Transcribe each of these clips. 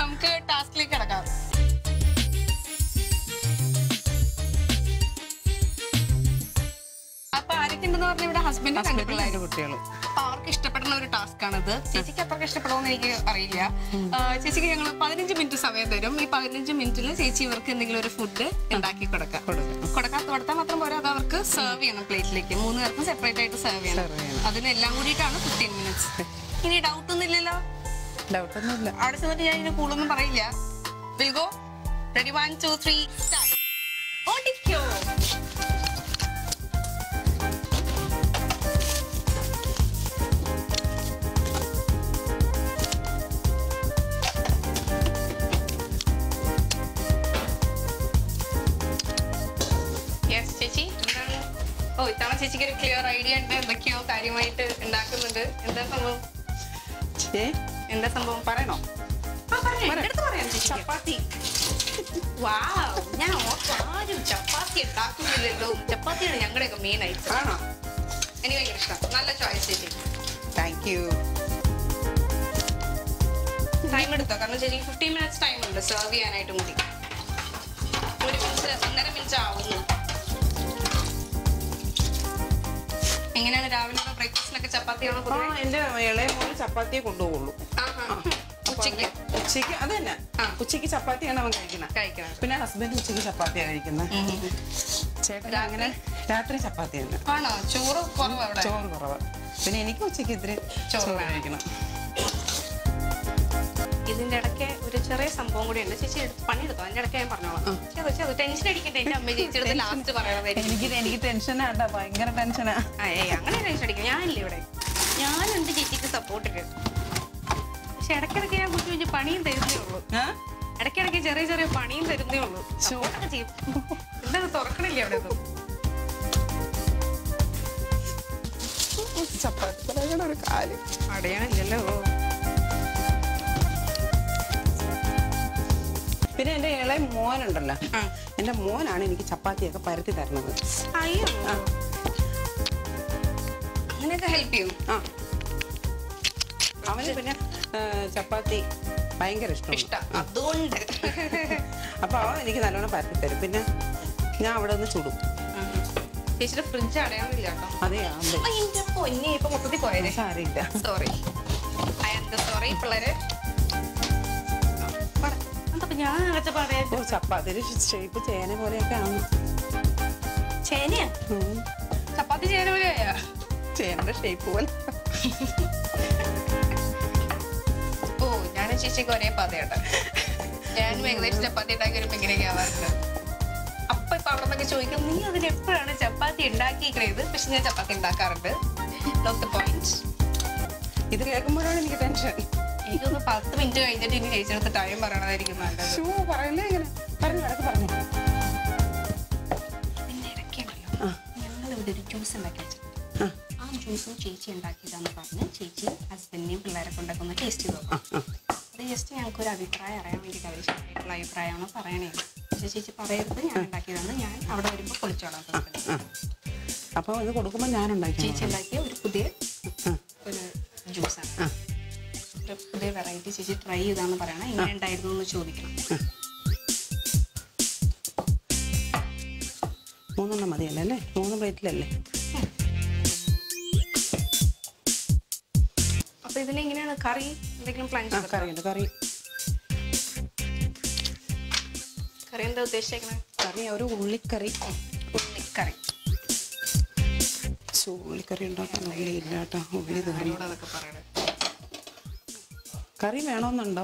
നമുക്ക് ടാസ്കിലേക്ക് കിടക്കാം അപ്പൊ ആരൊക്കെ ഉണ്ടെന്ന് പറഞ്ഞ ഇവിടെ ഹസ്ബൻഡ് കണ്ടിട്ടുള്ളായിരുന്നു രണ്ട് കുട്ടികൾ അപ്പൊ അവർക്ക് ഇഷ്ടപ്പെടുന്ന ഒരു ടാസ്ക് ആണിത് ചേച്ചിക്ക് അത്രയ്ക്ക് ഇഷ്ടപ്പെടുമെന്ന് എനിക്ക് അറിയില്ല ആ, ചേച്ചിക്ക് ഞങ്ങൾ പതിനഞ്ച് മിനിറ്റ് സമയം തരും ഈ പതിനഞ്ച് മിനിറ്റിൽ ചേച്ചി ഇവർക്ക് എന്തെങ്കിലും ഒരു ഫുഡ് ഉണ്ടാക്കി കൊടുക്കാം കൊടുക്കാം കൊടുക്കാത്ത കൊടുത്താൽ മാത്രം പോരാ അത് അവർക്ക് സെർവ് ചെയ്യണം പ്ലേറ്റിലേക്ക് മൂന്ന് പേർക്കും സെപ്പറേറ്റ് ആയിട്ട് സെർവ് ചെയ്യണം Serve ചെയ്യണം. അതിനെല്ലാം കൂടിയിട്ടാണ് ഫിഫ്റ്റീൻ മിനിറ്റ്സ് ഇനി ഡൗട്ട് ഒന്നും ഇല്ലല്ലോ ഡൗട്ടൊന്നുമില്ല അവിടെ ചെന്നിട്ട് ഞാൻ ഇതിന് കൂടുതലൊന്നും പറയില്ല will go ready one two three start ഓടിക്കോ യെസ് ചേച്ചി എന്താണ് ഓ ഇത്തവണ ചേച്ചിക്ക് ഒരു ക്ലിയർ ഐഡിയ ഉണ്ട് എന്തൊക്കെയോ കാര്യമായിട്ട് ഉണ്ടാക്കുന്നുണ്ട് എന്താ സംഭവം ഏ എന്താ സംഭവം പറയണോ ആ, പറഞ്ഞോ. എൻ്റെ അടുത്ത് പറയാം ചേച്ചിക്ക്. ചപ്പാത്തി വാവ്, ഞാൻ ഓർത്തു ആരും ചപ്പാത്തി ഉണ്ടാക്കുന്നില്ലല്ലോ ചപ്പാത്തിയാണ് ഞങ്ങളുടെയൊക്കെ മെയിൻ ഐറ്റം ആണോ എനിക്ക് ഭയങ്കര ഇഷ്ടം നല്ല ചോയ്സ് ചേച്ചി താങ്ക് യു ടൈം എടുത്തോ കാരണം ചേച്ചിക്ക് ഫിഫ്റ്റീൻ മിനിറ്റ്സ് ടൈം ഉണ്ട് സെർവ് ചെയ്യാനായിട്ട് കൂടി ഒരു മിനിറ്റ് ഒന്നര മിനിറ്റ് ആവുന്നു എങ്ങനെയാണ് രാവിലെ ബ്രേക്ക്ഫാസ്റ്റിനൊക്കെ ചപ്പാത്തിയാണോ ആ പൊതുവെ? എന്റെ ഇളയ മോന് ചപ്പാത്തിയെ കൊണ്ടുപോകുള്ളൂ ആഹാ. അപ്പൊ ഉച്ചയ്ക്ക് അങ്ങനെ ഉച്ചയ്ക്ക് അത് തന്നെ ആ. ഉച്ചയ്ക്ക് ചപ്പാത്തിയാണ് അവൻ കഴിക്കുന്നത് കഴിക്കണം പിന്നെ ഹസ്ബൻഡ് ഉച്ചയ്ക്ക് ചപ്പാത്തിയാണ് കഴിക്കുന്നത് ഉം, ഉം, ഉം. ചേട്ടൻ അങ്ങനെ രാത്രി ചപ്പാത്തി തന്നെ ആണോ ചോറ് കുറവ് അവിടെ ചോറ് കുറവ് പിന്നെ എനിക്ക് ഉച്ചയ്ക്ക് ഇത്തിരി ചോറ് ചോറ് വേണം. കഴിക്കണം ഇതിന്റെ ഇടയ്ക്ക് ഒരു ചെറിയ സംഭവം കൂടി ഉണ്ട് ചേച്ചി എടുത്ത് പണിയെടുത്തോ അതിന്റെ ഇടയ്ക്ക് ഞാൻ പറഞ്ഞോളാം ചേച്ചി ചേച്ചി ടെൻഷൻ അടിക്കട്ടെ എന്റെ അമ്മ ചേച്ചിയുടെ ലാസ്റ്റ് പറയണതായിരിക്കും എനിക്ക് എനിക്ക് ടെൻഷനാട്ടാ ഭയങ്കര ടെൻഷനാ ആ, ഏയ് അങ്ങനെ ടെൻഷൻ അടിക്കും ഞാനില്ലേ ഇവിടെ ഞാനുണ്ട് ചേച്ചിക്ക് സപ്പോർട്ടിന് പക്ഷെ ഇടയ്ക്കിടയ്ക്ക് ഞാൻ കുഞ്ഞു കുഞ്ഞു പണിയും തരുന്നേ ഉള്ളൂ ആ? ഇടയ്ക്കിടയ്ക്ക് ചെറിയ ചെറിയ പണിയും തരുന്നേ ഉള്ളൂ ശോ. സപ്പോർട്ടൊക്കെ ചെയ്യും എന്താ ഇത് തുറക്കണില്ലേ അവിടെ ഒന്നും ചപ്പാത്തി പറയണ ഒരു കാല് അടയാണില്ലല്ലോ പിന്നെ എന്റെ ഇളയ മോനുണ്ടല്ലോ ആ. എന്റെ മോനാണ് എനിക്ക് ചപ്പാത്തിയൊക്കെ പരത്തി തരണത് അയ്യോ അങ്ങനെയൊക്കെ ഹെൽപ്പ് ചെയ്യും ആ അവന് പിന്നെ ആ, ചപ്പാത്തി ഭയങ്കര ഇഷ്ടമാണ് ഇഷ്ടം അതുകൊണ്ട് അപ്പൊ അവൻ എനിക്ക് നല്ലോണം പരത്തി തരും പിന്നെ ഞാൻ അവിടെ നിന്ന് ചുടും ചേച്ചിയുടെ ഫ്രിഡ്ജ് അടയാനില്ല കേട്ടോ അതേ ആമ്പേ അതിന്റെ പൊന്നെ ഇപ്പൊ മൊത്തത്തിൽ പോയതേ സാരമില്ല സോറി ഐ എം സോറി പിള്ളേര് എന്താ ഞാൻ അടച്ച പറയാ ഓ ചപ്പാത്തി ഷേപ്പ് ചേന പോലെയൊക്കെ ആണ് ചേനയാ ഉം. ചപ്പാത്തി ചേന പോലെയാ ചേനയുടെ ഷേപ്പ് പോലെ ഓ ഞാനും ചേച്ചിക്ക് ഒരേ പാതയാട്ടെ ഞാനും ഏകദേശം ചപ്പാത്തി ഉണ്ടാക്കി വരുമ്പോ ഇങ്ങനെയൊക്കെ ആവാറുണ്ട് അപ്പൊ ഇപ്പൊ അവിടെ നിന്നൊക്കെ ചോദിക്കും നീ അതിന് എപ്പോഴാണ് ചപ്പാത്തി ഉണ്ടാക്കിയത് പക്ഷെ ഞാൻ ചപ്പാത്തി ഉണ്ടാക്കാറുണ്ട് നോട്ട് പോയിന്റ് ഇത് കേൾക്കുമ്പോഴാണ് എനിക്ക് ടെൻഷൻ എനിക്കൊന്ന് പത്ത് മിനിറ്റ് കഴിഞ്ഞിട്ട് ഇനി ചേച്ചിയെടുത്ത് ടൈം പറയണതായിരിക്കും നല്ലത് ഷൂ പറയല്ലേ ഇങ്ങനെ പറഞ്ഞു കിടക്ക് പറഞ്ഞു ഇതിന്റെ ഇടയ്ക്കുണ്ടല്ലോ ഞങ്ങൾ ഇവിടെ ഒരു ജ്യൂസ് ഉണ്ടാക്കി വെച്ചിട്ടുണ്ട് ആ ജ്യൂസും ചേച്ചി ഉണ്ടാക്കിയതാന്ന് പറഞ്ഞ് ചേച്ചി ഹസ്ബൻഡിനെയും പിള്ളേരെ കൊണ്ടൊക്കെ ഒന്ന് ടേസ്റ്റ് ചെയ്ത് നോക്കാം അത് ജസ്റ്റ് ഞങ്ങൾക്ക് ഒരു അഭിപ്രായം അറിയാൻ വേണ്ടിയിട്ട് അവർ ശരിയായിട്ടുള്ള അഭിപ്രായമാണോ പറയണേ പക്ഷേ ചേച്ചി പറയരുത് ഞാൻ ഉണ്ടാക്കിയതാണ് ഞാൻ അവിടെ വരുമ്പോൾ പൊളിച്ചോളാം husband. അപ്പൊ ഇത് കൊടുക്കുമ്പോ ഞാൻ ഉണ്ടാക്കി ചേച്ചി ഉണ്ടാക്കിയ ഒരു പുതിയ ഒരു ജ്യൂസാണ് ഒരു പുതിയ വെറൈറ്റി ചേച്ചി ട്രൈ ചെയ്താന്ന് പറയണം എങ്ങനെ ഉണ്ടായിരുന്നു എന്ന് ചോദിക്കണം മൂന്നെണ്ണം മതിയല്ലേ അല്ലേ മൂന്ന് പ്ലേറ്റിലല്ലേ അപ്പൊ ഇതിനെങ്ങനെയാണ് കറി എന്തെങ്കിലും പ്ലാൻ ആ ചെയ്തോ കറിയുണ്ട് കറി കറി എന്താ ഉദ്ദേശിച്ചേക്കണേ കറി ഒരു ഉള്ളിക്കറി ഉള്ളിക്കറി ശ്ശോ, ഉള്ളിക്കറി ഉണ്ടാക്കാൻ ഉള്ളി ഇല്ല കേട്ടോ ഉള്ളി തീർന്നു ആരോടാ അതൊക്കെ പറയണേ കറി വേണമെന്നുണ്ടോ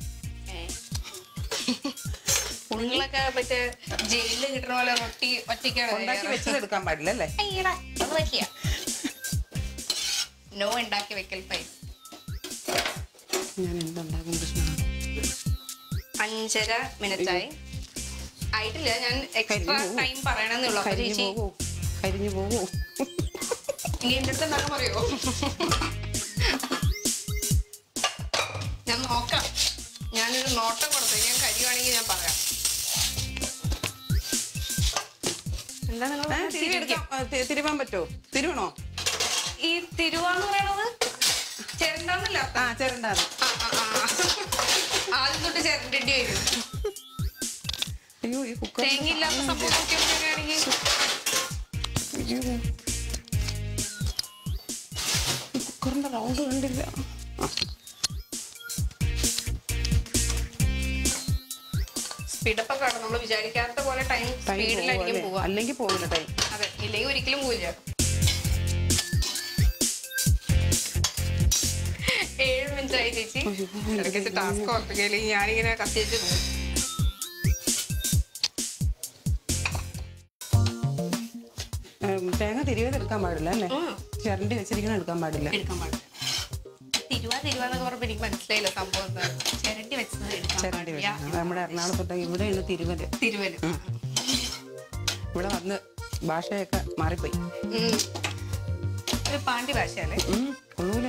നിങ്ങളൊക്കെ മറ്റേ ജയിലിൽ കിട്ടുന്ന പോലെ റൊട്ടി ഒറ്റയ്ക്കാണ് ഉണ്ടാക്കി വെച്ചത് എടുക്കാൻ പാടില്ല അല്ലേ അയ്യടാ, അത് പറ്റിയ നോ ഉണ്ടാക്കി വെക്കൽ ഫൈൻ ഞാൻ എന്തുണ്ടാക്കും കൃഷ്ണ അഞ്ചര മിനിറ്റ് ആയി ആയിട്ടില്ല ഞാൻ എക്സ്ട്രാ കരിഞ്ഞു ടൈം പറയണമെന്നേ ഉള്ളൂ അപ്പൊ കരിഞ്ഞു ചേച്ചി പോകൂ കരിഞ്ഞു പോകൂ ഇനി എന്റെ അടുത്ത് എന്താണ് പറയോ ഞാൻ നോക്കാം ഞാനൊരു നോട്ടം കൊടുത്തു ഞാൻ കരിയുവാണെങ്കിൽ ഞാൻ പറയാം എന്താ നിങ്ങൾ ഏ, തിരി എടുക്കാം ആ, തി- തിരുവാൻ പറ്റുമോ തിരുവണോ ഈ തിരുവാന്ന് പറയണത് ചെരണ്ടാന്നല്ല ആ ചേരണ്ടാണ് ആ, ആ, ആ. ആദ്യം തൊട്ട് ചേർക്കേണ്ടി വരും അയ്യോ ഈ കുക്കർ തേങ്ങ ഇല്ലാത്ത സംഭവം നോക്കിയാണെങ്കിൽ അയ്യോ ഈ കുക്കറിന്റെ റൗണ്ട് കണ്ടില്ല സ്പീഡപ്പ് ഒക്കെ നമ്മൾ വിചാരിക്കാത്ത പോലെ ടൈം ടൈം സ്പീഡിലായിരിക്കും പോവാ അല്ലെങ്കിൽ പോകില്ല ടൈം അതെ ഇല്ലെങ്കിൽ ഒരിക്കലും പോവില്ല ഏഴ് മിനിറ്റ് ആയി ചേച്ചി ഇടയ്ക്ക് ടാസ്ക് ഓർപ്പിക്കല് ഞാനിങ്ങനെ കത്തിച്ച് പോകും തേങ്ങ തിരികെ എടുക്കാൻ പാടില്ല അല്ലേ ഉം. ചിരണ്ടി വെച്ചിരിക്കണ എടുക്കാൻ പാടില്ല എടുക്കാൻ പാടില്ല തിരുവാ തിരുവാ എന്നൊക്കെ പറഞ്ഞപ്പോ എനിക്ക് മനസ്സിലായില്ല സംഭവം എന്താ ചിരണ്ടി വെച്ചത് എടുക്കാൻ ചിരണ്ടി പാടില്ല വെക്കണം നമ്മുടെ എറണാകുളത്തോട്ട് ഇവിടെയാണ് തിരുവല് തിരുവല് ഇവിടെ വന്ന് ഭാഷയൊക്കെ മാറിപ്പോയി ഉം. ഒരു പാണ്ടി ഭാഷയല്ലേ ഉം, കൊള്ളൂല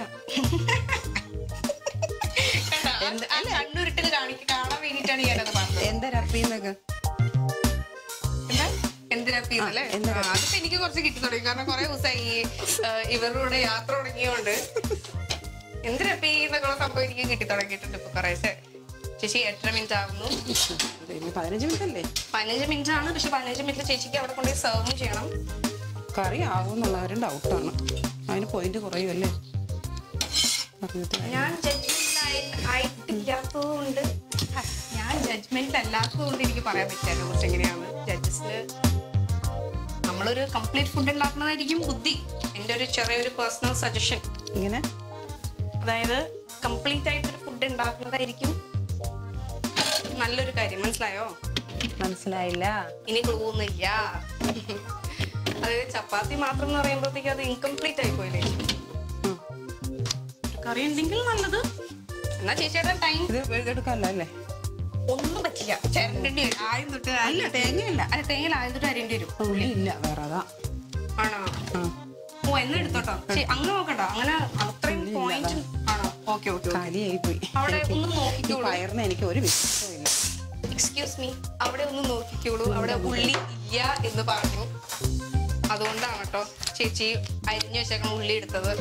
കണ്ടോ? ആ- ആ കണ്ണുരുട്ടൽ കാണിക്ക കാണാൻ വേണ്ടിയിട്ടാണ് ഞാനത് പറഞ്ഞത് എന്താ രപ്പിന്നൊക്കെ എന്താ? എന്തിനാ ഫീസ് അല്ലേ ആ, എന്തിനാ? ആ, അതിപ്പോ എനിക്ക് കുറച്ച് കിട്ടി തുടങ്ങി കാരണം കുറെ ദിവസമായി ഈ, ആ, ഇവരുടെ കൂടെ യാത്ര തുടങ്ങിയോണ്ട് എന്തിനാ ഫീ എന്നൊക്കെ സംഭവം എനിക്ക് കിട്ടി തുടങ്ങിയിട്ടുണ്ട് ഇപ്പൊ കുറേ ചേച്ചി എട്ടര മിനിറ്റ് ആവുന്നു ഇനി പതിനഞ്ച് മിനിറ്റ് അല്ലേ പതിനഞ്ച് മിനിറ്റ് ആണ് പക്ഷെ പതിനഞ്ച് മിനിറ്റ് ചേച്ചിക്ക് അവിടെ കൊണ്ടുപോയി സെർവും ചെയ്യണം കറി ആകുമെന്നുള്ളവരും ഡൗട്ടാണ് അതിന് പോയിന്റ് കുറയുമല്ലേ പറഞ്ഞിട്ട് കാര്യം. ഞാൻ ജഡ്ജ്മെന്റ് ആയിട്ടില്ലാത്തതുകൊണ്ട് ഹ, ഞാൻ ജഡ്ജ്മെന്റ് അല്ലാത്തതുകൊണ്ട് എനിക്ക് പറയാൻ പറ്റില്ല കുറച്ച് എങ്ങനെയാണ് ജഡ്ജസിന് നമ്മളൊരു കംപ്ലീറ്റ് ഫുഡ് ഉണ്ടാക്കുന്നതായിരിക്കും ബുദ്ധി എൻ്റെ ഒരു ചെറിയൊരു പേഴ്സണൽ സജഷൻ ഇങ്ങനെ അതായത് കംപ്ലീറ്റ് ആയിട്ടൊരു ഫുഡ് ഉണ്ടാക്കുന്നതായിരിക്കും നല്ലൊരു കാര്യം മനസ്സിലായോ മനസ്സിലായില്ല ഇനി ക്ലൂ ഒന്നുമില്ല അതായത് ചപ്പാത്തി മാത്രം എന്ന് പറയുമ്പോഴത്തേക്ക് അത് ഇൻകംപ്ലീറ്റ് ആയി പോയില്ലേ ഉം. കറി ഉണ്ടെങ്കിൽ നല്ലത് എന്നാ ചേച്ചിയുടെ ടൈം ഇത് എഴുതെടുക്കാമല്ലോ അല്ലേ ഒന്നും പറ്റില്ല ചേരേണ്ടി വരും ആദ്യം തൊട്ട് അല്ല തേങ്ങയല്ല അല്ല തേങ്ങയിൽ ആദ്യം തൊട്ട് അരിയേണ്ടി വരും ഉള്ളി ഇല്ല വേറെ അതാ ആണോ ആ ഓ എന്നാ എടുത്തോട്ടോ ശരി, അങ്ങനെ നോക്കണ്ട അങ്ങനെ അത്രയും ഇല്ല, പോയിന്റ് ആണോ ഓക്കെ ഓക്കെ കാലിയായി പോയി അവിടെ എനിക്ക് ഒന്ന് ഈ നോക്കിക്കോളൂ പയറിന് എനിക്ക് ഒരു വിശ്വാസമില്ല എക്സ്ക്യൂസ് മീ അവിടെ ഒന്ന് നോക്കിക്കോളൂ അവിടെ ഉള്ളി ഇല്ല എന്ന് പറഞ്ഞു അതുകൊണ്ടാണ് കേട്ടോ ചേച്ചി അരിഞ്ഞു വെച്ചേക്കണ ഉള്ളി എടുത്തത്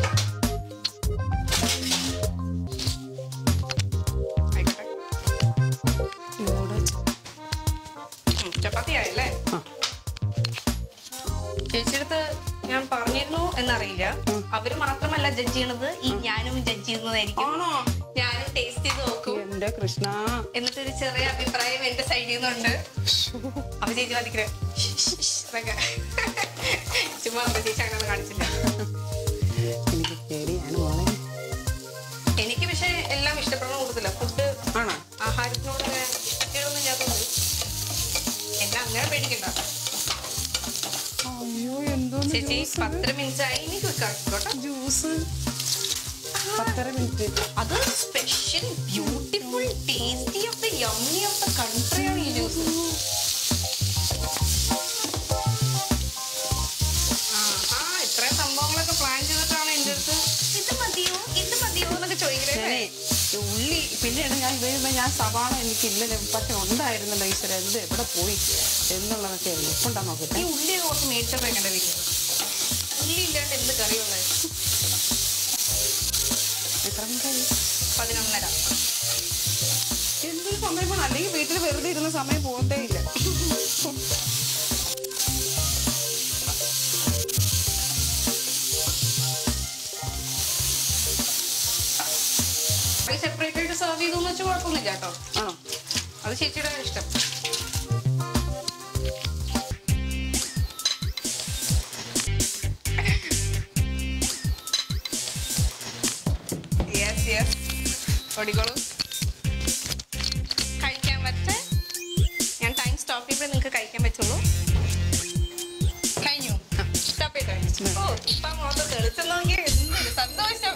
ആയിക്കോട്ടെ. ഇതോടെ ഉം, ചപ്പാത്തി ആയല്ലേ ആ. ചേച്ചിയടുത്ത് ഞാൻ പറഞ്ഞിരുന്നു എന്നറിയില്ല അവര് മാത്രമല്ല ജഡ്ജ് ചെയ്യണത് ഈ ഞാനും ജഡ്ജ് ചെയ്യുന്നതായിരിക്കും ആണോ ഞാനും ടേസ്റ്റ് ചെയ്ത് നോക്കും എന്റെ കൃഷ്ണ എന്നിട്ട് ഒരു ചെറിയ അഭിപ്രായം എന്റെ സൈഡിൽ നിന്നുണ്ട് അപ്പൊ ചേച്ചി മതിക്കണേ ചുമ്മാ അപ്പൊ ചേച്ചി അങ്ങനെ ഒന്നും കാണിച്ചില്ല എനിക്ക് പേടിയാണ് മോളെ എനിക്ക് പക്ഷെ എല്ലാം ഇഷ്ടപ്പെടണ കൂടുതല ഫുഡ് ആണോ ആഹാരത്തിനോട് അങ്ങനെ ഇഷ്ടമൊന്നും ഇല്ലാത്തതുകൊണ്ട് എന്നെ അങ്ങനെ പേടിക്കണ്ട അയ്യോ എന്തോ ചേച്ചി പത്തര മിനിറ്റ് ആയി ഇനി കേട്ടോ ജ്യൂസ് പത്തര മിനിറ്റ് അത് special beautiful tasty of the yummy of the കൺട്രിയാണ് ഈ ജ്യൂസ് ആഹാ ഇത്രയും സംഭവങ്ങളൊക്കെ പ്ലാൻ ചെയ്തിട്ടാണ് എൻ്റെ അടുത്ത് ഇത് മതിയോ ഇത് മതിയോ എന്നൊക്കെ ചോദിക്കണേ ഞാനേ ഈ ഉള്ളി പിന്നെയാണ് ഞാൻ വരുമ്പോ ഞാൻ സവാള എനിക്ക് ഇല്ല പക്ഷെ ഉണ്ടായിരുന്നല്ലോ ഈശ്വര എന്ത് എവിടെ പോയി എന്നുള്ളതൊക്കെ ഉപ്പുണ്ടാ നോക്കട്ടെ ഈ ഉള്ളിയൊക്കെ കുറച്ച് മേടിച്ചപ്പോൾ വെക്കേണ്ട വീട്ടിൽ ഉള്ളി ഇല്ലാണ്ട് എന്ത് കറിയുള്ളത് എത്ര മിനിറ്റായി പതിനൊന്നര എന്തൊരു സമയമാണ് അല്ലെങ്കിൽ വീട്ടിൽ വെറുതെ ഇരുന്ന സമയം പോകത്തേ ഇല്ല സെപ്പറേറ്റ് ആയിട്ട് സെർവ് ചെയ്തു എന്ന് വെച്ചാൽ കുഴപ്പമൊന്നുമില്ല കേട്ടോ ആണോ അത് ചേച്ചിയുടെ ഇഷ്ടം യെസ് യെസ് ഓടിക്കോളൂ കഴിക്കാൻ പറ്റേ ഞാൻ ടൈം സ്റ്റോപ്പ് ചെയ്യുമ്പോൾ നിങ്ങൾക്ക് കഴിക്കാൻ പറ്റുള്ളൂ കഴിഞ്ഞു സ്റ്റോപ്പ് ചെയ്തോ ഓ ഇപ്പം മൊത്തം തെളിച്ചെന്നെങ്കിൽ എന്തൊരു സന്തോഷം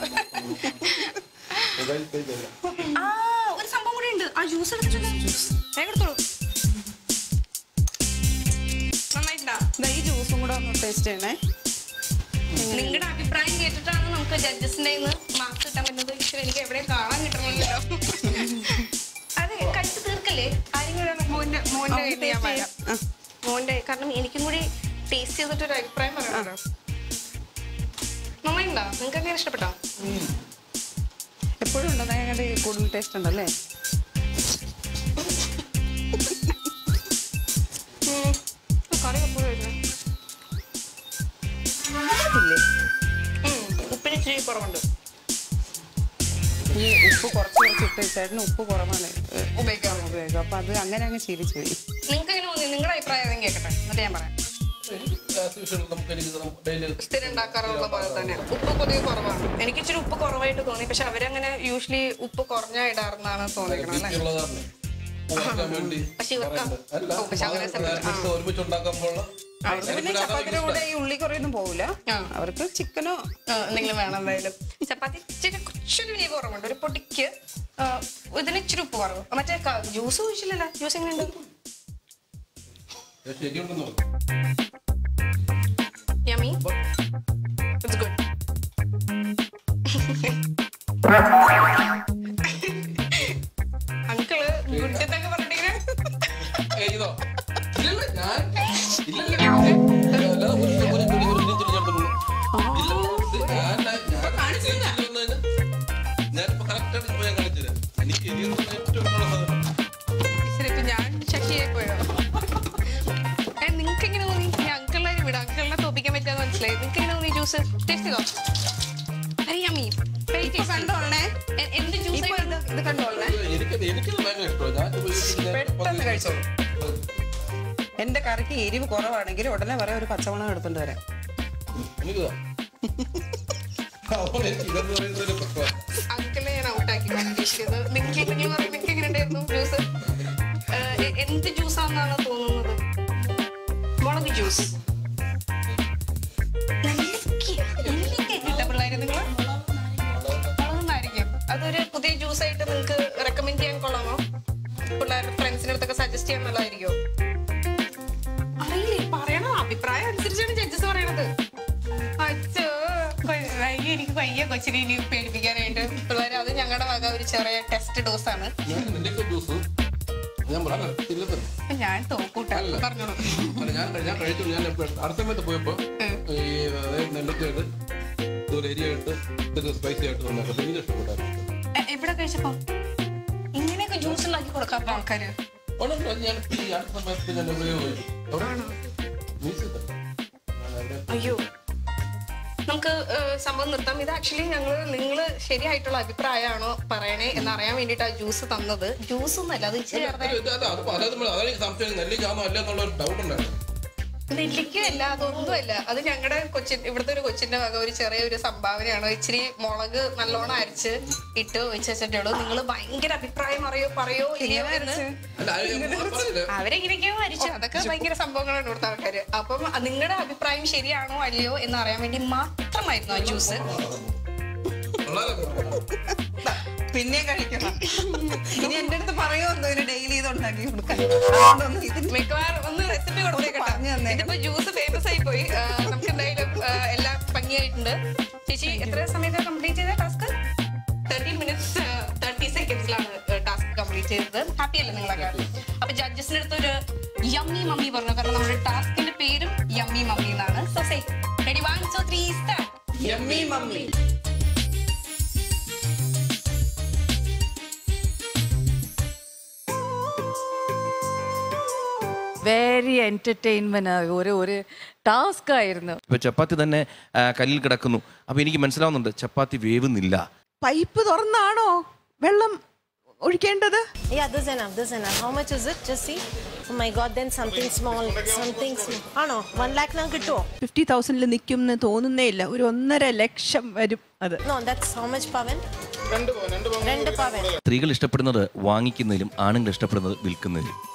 ആ ഒരു സംഭവം കൂടി ഉണ്ട് ആ ജ്യൂസ് എടുത്തിട്ടുണ്ട് വേഗം എടുത്തോളൂ നന്നായിട്ടുണ്ടാ ദാ ഈ ജ്യൂസും കൂടെ ഒന്ന് ടേസ്റ്റ് ചെയ്യണേ നിങ്ങളുടെ അഭിപ്രായം കേട്ടിട്ടാണ് നമുക്ക് ജഡ്ജസിന്റെ മാർക്ക് കിട്ടാൻ പറ്റുന്നത് പക്ഷെ എനിക്ക് എവിടെയും കാണാൻ കിട്ടണമല്ലോ അതെ കഴിച്ച് തീർക്കല്ലേ ആരെങ്കിലും മോന്റെ മോന്റെ ആ, കയ്യിൽ ഞാൻ taste വരാം ചെയ്യ്. ആ. മോന്റെ കാരണം എനിക്കും കൂടി ടേസ്റ്റ് ചെയ്തിട്ട് ഒരു അഭിപ്രായം പറയണല്ലോ നന്നായിട്ടുണ്ടോ നിങ്ങൾക്ക് എങ്ങനെ ഇഷ്ടപ്പെട്ടോ എപ്പോഴും ഉണ്ടോ അതിനെക്കാട്ടി കൂടുതൽ ടേസ്റ്റ് ഉണ്ടല്ലേ ചേട്ടന് ഉപ്പ് കുറവാണ് ഏഹ്, ഉപയോഗിക്കാം ഉപയോഗം അപ്പൊ അത് അങ്ങനെ അങ്ങ് ശീലിച്ചു പോയി നിങ്ങൾക്ക് എങ്ങനെ തോന്നി നിങ്ങളുടെ അഭിപ്രായം ഏതെങ്കിലും കേൾക്കട്ടെ എന്നിട്ട് ഞാൻ പറയാം ആസ് യൂഷ്വൽ നമുക്ക് എനിക്ക് ഡെയിലി സ്ഥിരം ഉണ്ടാക്കാറുള്ള പോലെ തന്നെ ഉപ്പ് പൊതുവെ കുറവാണ് എനിക്ക് ഇച്ചിരി ഉപ്പ് കുറവായിട്ട് തോന്നി പക്ഷെ അവരങ്ങനെ യൂഷ്വലി ഉപ്പ് കുറഞ്ഞ ഇടാറുന്നാണ് തോന്നിക്കണം അല്ലേ ഉള്ളതാണ് ഉണ്ടാക്കാൻ വേണ്ടി പക്ഷെ ഇവർക്ക് പറയുന്നത്. അല്ല ഓ, പക്ഷെ അവരെ നമ്മൾ നേരത്തെ ഒരുമിച്ച് ഉണ്ടാക്കുമ്പോൾ അവർക്ക് പിന്നെ ചപ്പാത്തിയുടെ കൂടെ ഈ ഉള്ളി കുറയൊന്നും പോകില്ല ആ. അവർക്ക് ചിക്കനോ ആ, എന്തെങ്കിലും വേണം എന്തായാലും ചപ്പാത്തി ഇച്ചിരി കൊച്ചൊരു വലിയ കുറവുണ്ട് ഒരു പൊടിക്ക് ആ, ഇതിന് ഇച്ചിരി ഉപ്പ് കുറവ് മറ്റേ ജ്യൂസ് ഒഴിച്ചില്ലല്ലോ ജ്യൂസ് എങ്ങനെയുണ്ട് ശരിയുണ്ടെന്ന് പറഞ്ഞു yummy it's good uncle good എന്നൊക്കെ പറഞ്ഞിട്ടിങ്ങനെ ഏയ് ഇതോ ഇല്ലല്ല ഞാൻ ഇല്ലല്ല അല്ലാതെ ഒരു ഒരു ഒരു ഒരു ഒരു ഇഞ്ചിന് ചേർത്തുള്ളൂ. ഇല്ല, ഇത് ഞാൻ ഞാൻ ഞാനിപ്പോ കറക്റ്റ് ആയിട്ട് ഇപ്പൊ ഞാൻ കാണിച്ചത് എനിക്ക് എരിയുന്നത് ഏറ്റവും ഇഷ്ടമുള്ള സാധനം ശരി ഇപ്പൊ ഞാൻ ശശിയായി പോയോ ഏ നിങ്ങൾക്ക് എങ്ങനെ തോന്നി ഈ അങ്കിളിനെ വിട അങ്കിളിനെ തോപ്പിക്കാൻ പറ്റാന്ന് മനസ്സിലായി നിങ്ങൾക്ക് എങ്ങനെ തോന്നി ജ്യൂസ് ടേസ്റ്റ് ചെയ്തോ അരി യമി കണ്ടോളണേ എന്ത് ജ്യൂസ് ഇപ്പൊ ഇത് ഇത് കണ്ടോളണേ എനിക്ക് എനിക്കത് ഭയങ്കര ഇഷ്ടമാണ് ഞാൻ ഉപയോഗിക്കുന്നത് ഞാൻ പെട്ടെന്ന് കഴിച്ചോളൂ. അത് എന്റെ കറിക്ക് എരിവ് കുറവാണെങ്കിൽ ഉടനെ പറയാം ഒരു പച്ചമുളക് എടുത്തോണ്ട് വരാം എനിക്കതാ അപ്പോൾ എനിക്ക് ഇതെന്ന് പറയുന്നത് ഒരു പ്രശ്നമാണ് അങ്കിളിനെ ഞാൻ ഔട്ടാക്കി പ്രതീക്ഷിച്ചത് നിങ്ങൾക്ക് നിങ്ങൾ പറയും നിങ്ങൾക്ക് എങ്ങനെ ഉണ്ടായിരുന്നു ജ്യൂസ് എന്ത് ജ്യൂസാണെന്നാണ് തോന്നുന്നത് മുളക് ജ്യൂസ് അതൊരു പുതിയ ജ്യൂസ് ആയിട്ട് നിങ്ങൾക്ക് റെക്കമെൻഡ് ചെയ്യാൻ കൊള്ളാമോ പിള്ളേരുടെ ഫ്രണ്ട്സിന്റെ അടുത്തൊക്കെ സജസ്റ്റ് ചെയ്യാൻ നല്ലതായിരിക്കുമോ അറിയില്ലേ പറയണോ അഭിപ്രായം അനുസരിച്ചാണ് ജഡ്ജസ് പറയണത് അച്ഛോ വയ്യ എനിക്ക് വയ്യ കൊച്ചിനെ ഇനി പേടിപ്പിക്കാനായിട്ട് പിള്ളേർ അത് ഞങ്ങളുടെ വക ഒരു ചെറിയ ടെസ്റ്റ് ഡോസ് ആണ് ഞാൻ നിന്റെ ജ്യൂസ് ഞാൻ പറയാം ഇല്ലത്തെ ഞാൻ തോക്കൂട്ട അല്ല. പറഞ്ഞോളൂ അല്ല ഞാൻ ഞാൻ കഴിച്ചു ഞാൻ ഇപ്പൊ അടുത്ത സമയത്ത് പോയപ്പോ ഈ അതായത് നെല്ലൊക്കെയായിട്ട് ഒരു എരിയായിട്ട് ഇതൊക്കെ സ്പൈസി ആയിട്ട് വന്നപ്പോൾ എനിക്ക് ഇഷ്ടപ്പെട്ടായിരുന്നു എ- എവിടെ കഴിച്ചപ്പോ ഇങ്ങനെയൊക്കെ ജ്യൂസ് ഉണ്ടാക്കി കൊടുക്കാം ആൾക്കാര് അതുകൊണ്ട് ഞാൻ ഈ അടുത്ത സമയത്ത് ഞാൻ ഉപയോഗിച്ചു അവിടെ മ്യൂസിക് ഞാൻ അവിടെ അയ്യോ നമുക്ക് ഏഹ്, സംഭവം നിർത്താം ഇത് ആക്ച്വലി ഞങ്ങൾ നിങ്ങൾ ശരിയായിട്ടുള്ള അഭിപ്രായമാണോ പറയണേ എന്ന് അറിയാൻ വേണ്ടിയിട്ട് ആ ജ്യൂസ് തന്നത് ജ്യൂസ് ഒന്നല്ല അത് ഇച്ചിരി വെറുതെ ഇത് അത് അത് അതായത് നമ്മൾ അതാണ് എനിക്ക് സംശയം നെല്ലിക്കാണോ അല്ല എന്നുള്ള ഒരു ഡൗട്ട് ഉണ്ടായിരുന്നു നെല്ലിക്കയല്ല അതൊന്നുമല്ല അത് ഞങ്ങളുടെ കൊച്ചിൻ ഇവിടുത്തെ ഒരു കൊച്ചിന്റെ വക ഒരു ചെറിയ ഒരു സംഭാവനയാണ് ഇച്ചിരി മുളക് നല്ലോണം അരച്ച് ഇട്ട് ഒഴിച്ച് വെച്ചിട്ടേ ഉള്ളൂ നിങ്ങൾ ഭയങ്കര അഭിപ്രായം അറിയോ പറയോ ഇല്ലയോ എന്ന് അല്ല അത് ഞാൻ പറഞ്ഞില്ലേ അവരെങ്ങനെയൊക്കെയോ അരിച്ചു അതൊക്കെ ഭയങ്കര സംഭവങ്ങളാണ് ഇവിടുത്തെ ആൾക്കാര് അപ്പം നിങ്ങളുടെ അഭിപ്രായം ശരിയാണോ അല്ലയോ എന്ന് അറിയാൻ വേണ്ടി മാത്രമായിരുന്നു ആ ജ്യൂസ് കൊള്ളാലോ പിന്നെ കഴിക്കണം ഇനി എന്റെ അടുത്ത് പറയുമോ ഇതിന് ഡെയിലി ഇത് ഉണ്ടാക്കി കൊടുക്കാൻ അതുകൊണ്ടൊന്നും ഇതിന് മിക്കവാറും ഒന്ന് റെസിപ്പി കൊടുത്തേക്കട്ടെ പറഞ്ഞു തന്നേക്കാം. ഇതിപ്പോ ജ്യൂസ് ഫേമസ് ആയി പോയി ആ, നമുക്ക് എന്തായാലും ആ, എല്ലാം ഭംഗിയായിട്ടുണ്ട് ചേച്ചി എത്ര സമയത്ത് കംപ്ലീറ്റ് ചെയ്ത ടാസ്ക് തേർട്ടി മിനിറ്റ്സ് തേർട്ടി സെക്കൻഡ്സിലാണ് ടാസ്ക് കംപ്ലീറ്റ് ചെയ്തത് ഹാപ്പി അല്ലേ നിങ്ങളൊക്കെ അപ്പൊ ജഡ്ജസിന്റെ അടുത്ത് ഒരു യമ്മി മമ്മി പറഞ്ഞു കാരണം നമ്മുടെ ടാസ്കിന്റെ പേരും യമ്മി മമ്മി എന്നാണ് so say ready one two three start yummy mummy very entertainment ഒരു ഒരു ടാസ്ക് ആയിരുന്നു ഇപ്പൊ ചപ്പാത്തി തന്നെ ആ, കല്ലിൽ കിടക്കുന്നു അപ്പൊ എനിക്ക് മനസ്സിലാവുന്നുണ്ട് ചപ്പാത്തി വേവുന്നില്ല പൈപ്പ് തുറന്നാണോ വെള്ളം ഒഴിക്കേണ്ടത് Yeah, this is enough. This is enough. How much is it? Just see. Oh my God. Then something small. Something small. Ah no. One lakh now കിട്ടുമോ? ഫിഫ്റ്റി തൗസൻഡിൽ നിൽക്കും എന്ന് തോന്നുന്നേ ഇല്ല ഒരു ഒന്നര ലക്ഷം വരും അത് No, that's how much പവൻ? രണ്ട് പവൻ. സ്ത്രീകൾ ഇഷ്ടപ്പെടുന്നത് വാങ്ങിക്കുന്നതിലും ആണുങ്ങൾ ഇഷ്ടപ്പെടുന്നത് വിൽക്കുന്നതിലും